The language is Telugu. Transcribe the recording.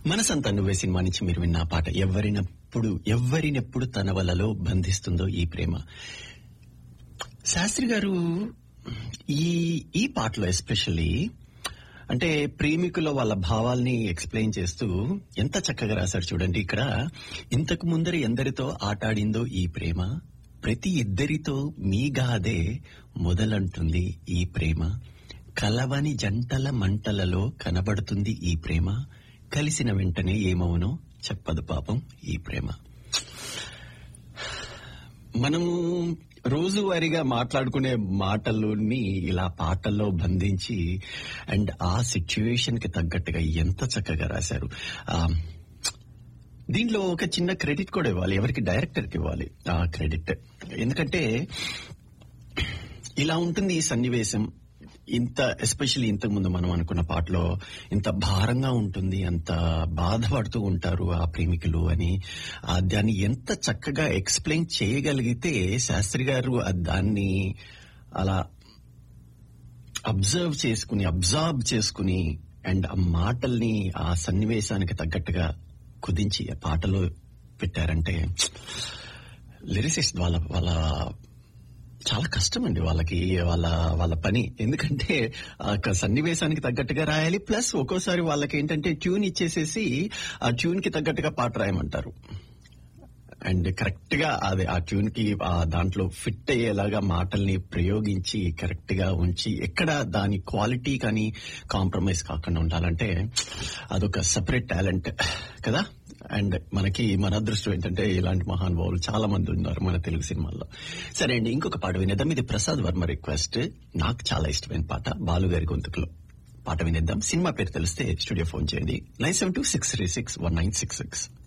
మనసంతా నువ్వే సినిమా నుంచి మీరు విన్న ఆ పాట ఎవరినప్పుడు ఎవరినెప్పుడు తన వలలో బంధిస్తుందో ఈ ప్రేమ శాస్త్రి గారు ఈ ఈ పాటలో ఎస్పెషల్లీ అంటే ప్రేమికుల వాళ్ళ భావాల్ని ఎక్స్ప్లెయిన్ చేస్తూ ఎంత చక్కగా రాశారు చూడండి ఇక్కడ ఇంతకు ముందర ఎందరితో ఆటాడిందో ఈ ప్రేమ ప్రతి ఇద్దరితో మీగాదే మొదలంటుంది ఈ ప్రేమ కలవని జంటల మంటలలో కనబడుతుంది ఈ ప్రేమ కలిసిన వెంటనే ఏమవునో చెప్పదు పాపం ఈ ప్రేమ మనము రోజువారీగా మాట్లాడుకునే మాటలని ఇలా పాటల్లో బంధించి అండ్ ఆ సిచ్యువేషన్ కి తగ్గట్టుగా ఎంత చక్కగా రాశారు ఆ, దీంట్లో ఒక చిన్న క్రెడిట్ కూడా ఇవ్వాలి ఎవరికి డైరెక్టర్ కి ఇవ్వాలి ఆ క్రెడిట్ ఎందుకంటే ఇలా ఉంటుంది ఈ సన్నివేశం ఇంత ఎస్పెషల్లీ ఇంతకు ముందు మనం అనుకున్న పాటలో ఇంత భారంగా ఉంటుంది అంత బాధపడుతూ ఉంటారు ఆ ప్రేమికులు అని ఆ దాన్ని ఎంత చక్కగా ఎక్స్ప్లెయిన్ చేయగలిగితే శాస్త్రి గారు ఆ దాన్ని అలా అబ్జర్వ్ చేసుకుని అబ్జార్బ్ చేసుకుని అండ్ ఆ మాటల్ని ఆ సన్నివేశానికి తగ్గట్టుగా కుదించి ఆ పాటలో పెట్టారంటే లిరిసిస్ట్ వాళ్ళ వాళ్ళ చాలా కష్టం అండి వాళ్ళకి వాళ్ళ వాళ్ళ పని ఎందుకంటే ఆ క- సన్నివేశానికి తగ్గట్టుగా రాయాలి ప్లస్ ఒక్కోసారి వాళ్ళకి ఏంటంటే ట్యూన్ ఇచ్చేసేసి ఆ ట్యూన్ కి తగ్గట్టుగా పాట రాయమంటారు అండ్ కరెక్ట్ గా అది ఆ ట్యూన్ కి ఆ దాంట్లో ఫిట్ అయ్యేలాగా మాటల్ని ప్రయోగించి కరెక్ట్ గా ఉంచి ఎక్కడ దాని క్వాలిటీ కానీ కాంప్రమైజ్ కాకుండా ఉండాలంటే అదొక సపరేట్ టాలెంట్ కదా అండ్ మనకి మన అదృష్టం ఏంటంటే ఇలాంటి మహానుభావులు చాలా మంది ఉన్నారు మన తెలుగు సినిమాల్లో సరే అండి ఇంకొక పాట వినేద్దాం ఇది ప్రసాద్ వర్మ రిక్వెస్ట్ నాకు చాలా ఇష్టమైన పాట బాలు గారి గొంతుకులో పాట వినేద్దాం సినిమా పేరు తెలిస్తే స్టూడియో ఫోన్ చేయండి nine seven two six three six one nine six six